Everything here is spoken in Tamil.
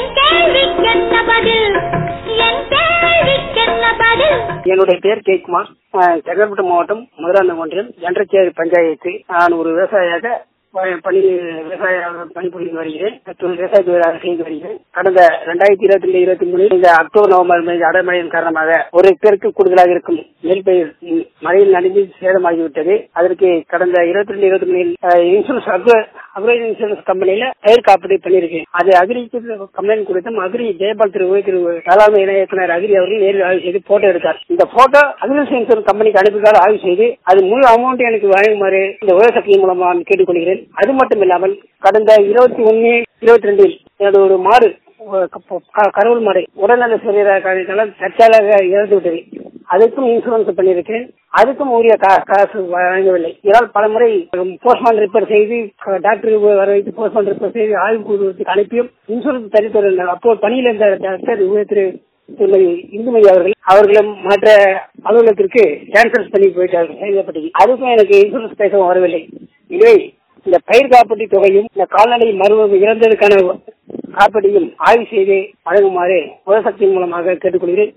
என் கேள்விக்கென்ன பதில் என் கேள்விக்கென்ன பதில் என்னுடைய பேர் கேக்குமார் செங்கல்பட்டு மாவட்டம் மதுராந்தகம் ஒன்றியம் ஜன்றச்சேரி பஞ்சாயத்து நான் ஒரு விவசாயியாக ப- பணி விவசாயியாக பணிபுரிந்து வருகிறேன் மற்றும் விவசாய தொழிலாக செய்து வருகிறேன் கடந்த ரெண்டாயிரத்தி இருபத்தி ரெண்டு இருபத்தி மூணில் இந்த அக்டோபர் நவம்பர் மாத அடைமழையின் காரணமாக ஒரு ஹெக்டருக்கு கூடுதலாக இருக்கும் நெல் பயிர் ம், மழையில் நனைந்து சேதமாகிவிட்டது அதற்கு கடந்த இருபத்தி ரெண்டு இருபத்தி மூணில் இன்சூரன்ஸ் அக்ரோ அக்ரோ இன்சூரன்ஸ் கம்பெனியில பயிர் காப்பீடு பண்ணியிருக்கேன் அது அக்ரிக்கு கம்ப்ளைண்ட் கொடுத்தும் அக்ரி ஜெயபால் திரு ஓய் திரு வேளாண்மை இணை இயக்குனர் அக்ரி அவர்கள் நேரில் ஆய்வு செய்து போட்டோ எடுத்தார் இந்த போட்டோ அக்ரிகல்ச்சர் இன்சூரன்ஸ் கம்பெனிக்கு அனுப்பிக்காக ஆய்வு செய்து அது முழு அமௌண்ட் எனக்கு வழங்குமாறு இந்த விவசாயத்தின் மூலமா நான் கேட்டுக்கொள்கிறேன் அது மட்டும் இல்லாமல் கடந்த இருபத்தி ஒன்னு இருபத்தி ரெண்டில் எனது ஒரு மாடு ஒரு க- க- கருவல் மாடு உடல்நல சரியற காரணத்தினால் தற்செயலாக இறந்து விட்டது அதுக்கும் இன்சூரன்ஸ் பண்ணியிருக்கேன் அதுக்கும் உரிய கா- காசு வழங்கவில்லை இதனால் பல முறை போஸ்ட்மான் ரிப்பேர் செய்து க- டாக்டர் வர வைத்து போஸ்ட்மான் ரிப்பேர் செய்து ஆய்வு கூறுவதற்கு அனுப்பியும் இன்சூரன்ஸ் தரித்து அப்போ பணியில் இருந்த டாக்டர் திரு திருமதி இந்துமதி அவர்கள் அவர்களும் மற்ற அலுவலகத்திற்கு கேன்சல் பண்ணி போயிட்டார்கள் செய்யப்பட்டது அதுக்கும் எனக்கு இன்சூரன்ஸ் பேசவும் வரவில்லை எனவே இந்த பயிர் காப்பீட்டு தொகையும் இந்த கால்நடை மருவம் இறந்ததற்கான காப்பீட்டையும் ஆய்வு செய்து வழங்குமாறு உலகத்தின் மூலமாக கேட்டுக்கொள்கிறேன்